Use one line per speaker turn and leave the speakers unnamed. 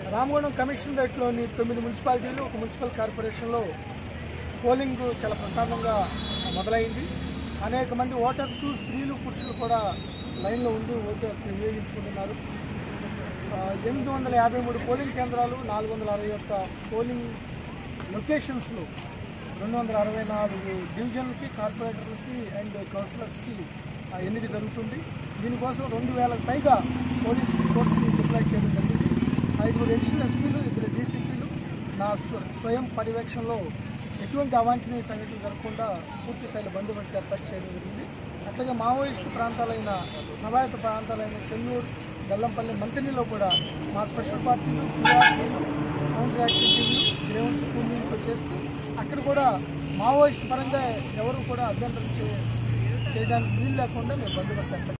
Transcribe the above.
రామగుండం కమిషనరేట్లోని తొమ్మిది మున్సిపాలిటీలు ఒక మున్సిపల్ కార్పొరేషన్లో పోలింగ్ చాలా ప్రశాంతంగా మొదలైంది అనేక మంది ఓటర్స్ స్త్రీలు పురుషులు కూడా లైన్లో ఉండి ఓటు హక్కు వినియోగించుకుంటున్నారు ఆ, ఎనిమిది వందల యాభై మూడు పోలింగ్ కేంద్రాలు నాలుగు వందల అరవై ఒక్క పోలింగ్ లొకేషన్స్లో రెండు వందల అరవై నాలుగు డివిజన్లకి కార్పొరేటర్లకి అండ్ కౌన్సిలర్స్కి ఆ, ఎన్నిక జరుగుతుంది దీనికోసం రెండు వేలకు పైగా పోలీస్ ఫోర్స్ని డిప్లాయ్ చేయడం జరిగింది ఐదుగురు ఎడిషనల్ ఎస్పీలు ఇద్దరు డీసీపీలు నా స్వ- స్వయం పర్యవేక్షణలో ఎటువంటి అవాంఛనీయ సంఘటనలు జరగకుండా పూర్తి స్థాయిలో బందోబస్తు ఏర్పాటు చేయడం జరిగింది అట్లాగే మావోయిస్టు ప్రాంతాలైన ప్రభావిత ప్రాంతాలైన చెన్నూరు బెల్లంపల్లి మంతినిలో కూడా మా స్పెషల్ పార్టీలు పీఆర్టీలు కౌంటర్ యాక్షన్ టీంలు గ్రేవెన్స్ కూలింగ్తో చేస్తూ అక్కడ కూడా మావోయిస్ట్ పరంగా ఎవరు కూడా అభ్యంతరం చే- చేయడానికి వీలు లేకుండా మేము బందోబస్తు ఏర్పాటు